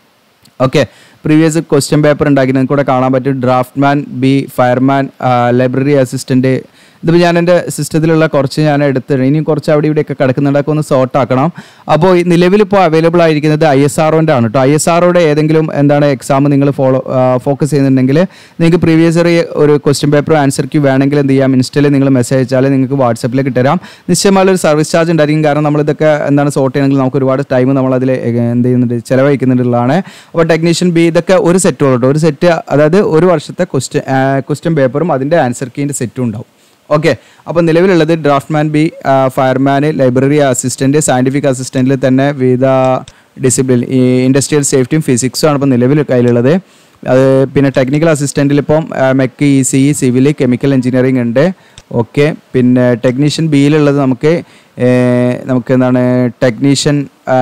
ഓക്കെ പ്രീവിയസ് ക്വസ്റ്റ്യൻ പേപ്പർ ഉണ്ടാക്കി നിങ്ങൾക്ക് കൂടെ കാണാൻ പറ്റും draftsman B fireman library assistant ഇതിപ്പോൾ ഞാൻ എൻ്റെ സിസ്റ്റത്തിലുള്ള കുറച്ച് ഞാൻ എടുത്തിട്ടുണ്ട് ഇനി കുറച്ച് അവിടെ ഇവിടെയൊക്കെ കിടക്കുന്നുണ്ട് അതൊക്കെ ഒന്ന് സോർട്ട് ആക്കണം അപ്പോൾ ഈ നിലവിലിപ്പോൾ അവൈലബിൾ ആയിരിക്കുന്നത് ഐ എസ് ആർഒൻ്റെ ആണ് കേട്ടോ ഐ എസ് ആർഒയുടെ ഏതെങ്കിലും എന്താണ് എക്സാം നിങ്ങൾ ഫോളോ ഫോക്കസ് ചെയ്യുന്നുണ്ടെങ്കിൽ നിങ്ങൾക്ക് പ്രീവിയസ് ഇയർ ഒരു ക്വസ്റ്റ്യൻ പേപ്പർ ആൻസർ ക്യൂ വേണമെങ്കിൽ എന്ത് ചെയ്യാം ഇൻസ്റ്റയിൽ നിങ്ങൾ മെസ്സേജ് അയച്ചാൽ നിങ്ങൾക്ക് വാട്സപ്പിലേക്ക് ഇട്ടുതരാം നിശ്ചയമായ ഒരു സർവീസ് ചാർജ് ഉണ്ടായിരിക്കും കാരണം നമ്മളിതൊക്കെ എന്താണ് സോർട്ട് ചെയ്യണമെങ്കിൽ നമുക്ക് ഒരുപാട് ടൈം നമ്മൾ അതിൽ എന്ത് ചെയ്യുന്നുണ്ട് ചിലവഴിക്കുന്നുള്ളതാണ് അപ്പോൾ ടെക്നീഷ്യൻ ബി ഇതൊക്കെ ഒരു സെറ്റ് കേട്ടോ ഒരു സെറ്റ് അതായത് ഒരു വർഷത്തെ ക്വസ്റ്റ്യൻ ക്വസ്റ്റ്യൻ പേപ്പറും അതിൻ്റെ ആൻസർ കീൻ്റെ സെറ്റും ഉണ്ടാവും ഓക്കെ അപ്പോൾ നിലവിലുള്ളത് draftsman B fireman library assistant scientific അസിസ്റ്റൻറ്റിൽ തന്നെ വിവിധ ഡിസിപ്ലിൻ ഈ ഇൻഡസ്ട്രിയൽ സേഫ്റ്റിയും ഫിസിക്സും ആണ് ഇപ്പോൾ നിലവിൽ കയ്യിലുള്ളത് അത് പിന്നെ ടെക്നിക്കൽ അസിസ്റ്റൻറ്റിൽ ഇപ്പം mech E C civil chemical engineering ഉണ്ട് ഓക്കെ പിന്നെ ടെക്നീഷ്യൻ ബിയിലുള്ളത് നമുക്ക് ഏർ, നമുക്ക് എന്താണ് ടെക്നീഷ്യൻ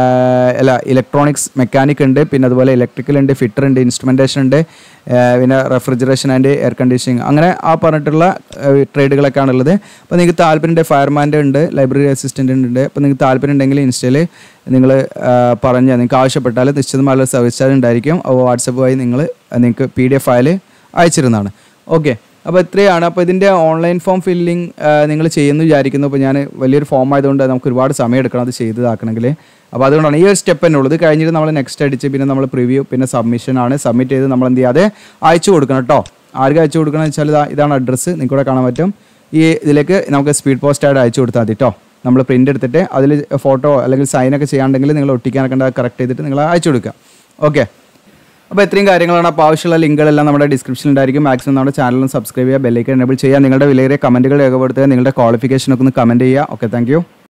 അല്ല ഇലക്ട്രോണിക്സ് മെക്കാനിക് ഉണ്ട് പിന്നെ അതുപോലെ ഇലക്ട്രിക്കൽ ഉണ്ട് ഫിറ്റർ ഉണ്ട് ഇൻസ്ട്രുമെൻറ്റേഷൻ ഉണ്ട് ഏർ, പിന്നെ റെഫ്രിജറേഷൻ ആൻഡ് എയർ കണ്ടീഷനിങ് അങ്ങനെ ആ പറഞ്ഞിട്ടുള്ള ട്രേഡുകളൊക്കെയാണ് ഉള്ളത് അപ്പോൾ നിങ്ങൾക്ക് താല്പര്യം ഉണ്ട് ഫയർമാൻ്റെ ഉണ്ട് ലൈബ്രറി അസിസ്റ്റൻ്റ് ഉണ്ട് അപ്പോൾ നിങ്ങൾക്ക് താല്പര്യം ഉണ്ടെങ്കിൽ ഇൻസ്റ്റയിൽ നിങ്ങൾ പറഞ്ഞാൽ നിങ്ങൾക്ക് ആവശ്യപ്പെട്ടാൽ നിശ്ചിതമായുള്ള സർവീസ് ചാർജ് ഉണ്ടായിരിക്കും അപ്പോൾ വാട്സപ്പ് വഴി നിങ്ങൾ നിങ്ങൾക്ക് പി ഡി എഫ് ഫയൽ അയച്ചിരുന്നതാണ് ഓക്കെ അപ്പോൾ ഇത്രയാണ് അപ്പോൾ ഇതിൻ്റെ ഓൺലൈൻ ഫോം ഫില്ലിംഗ് നിങ്ങൾ ചെയ്യുന്നു വിചാരിക്കുന്നു അപ്പോൾ ഞാൻ വലിയൊരു ഫോം ആയതുകൊണ്ട് നമുക്ക് ഒരുപാട് സമയം എടുക്കണം അത് ചെയ്തതാക്കണമെങ്കിൽ അപ്പോൾ അതുകൊണ്ടാണ് ഈ ഒരു സ്റ്റെപ്പ് തന്നെ ഉള്ളൂ ഇത് കഴിഞ്ഞിട്ട് നമ്മൾ നെക്സ്റ്റ് അടിച്ച് പിന്നെ നമ്മൾ പ്രിവ്യൂ പിന്നെ സബ്മിഷൻ ആണ് സബ്മിറ്റ് ചെയ്ത് നമ്മൾ എന്ത് ചെയ്യാതെ അയച്ചു കൊടുക്കണം കേട്ടോ ആർക്ക് അയച്ചു കൊടുക്കണം എന്ന് വെച്ചാൽ ഇതാ ഇതാണ് അഡ്രസ്സ് നിങ്ങൾക്ക് ഇവിടെ കാണാൻ പറ്റും ഈ ഇതിലേക്ക് നമുക്ക് സ്പീഡ് പോസ്റ്റ് ആയിട്ട് അയച്ചു കൊടുത്താൽ മതി കേട്ടോ നമ്മൾ പ്രിൻ്റ് എടുത്തിട്ട് അതിൽ ഫോട്ടോ അല്ലെങ്കിൽ സൈനൊക്കെ ചെയ്യാണ്ടെങ്കിൽ നിങ്ങൾ ഒട്ടിക്കാനൊക്കെ കറക്റ്റ് ചെയ്തിട്ട് നിങ്ങൾ അയച്ചു കൊടുക്കുക ഓക്കെ അപ്പോൾ ഇത്രയും കാര്യങ്ങളാണ് അപ്പോൾ ആവശ്യമുള്ള ലിങ്കുകളെല്ലാം നമ്മുടെ ഡിസ്ക്രിപ്ഷനിൽ ഉണ്ടായിരിക്കും മാക്സിമം നമ്മുടെ ചാനലും സബ്സ്ക്രൈബ് ചെയ്യുക ബെല്ലൈക്കൻ എനേബിൾ ചെയ്യുക നിങ്ങളുടെ വിലയേറിയ കമൻറ്റുകൾ രേഖപ്പെടുത്തുക നിങ്ങളുടെ ക്വാളിഫിക്കേഷനൊക്കെ ഒന്ന് കമൻറ്റ് ചെയ്യുക ഓക്കെ താങ്ക്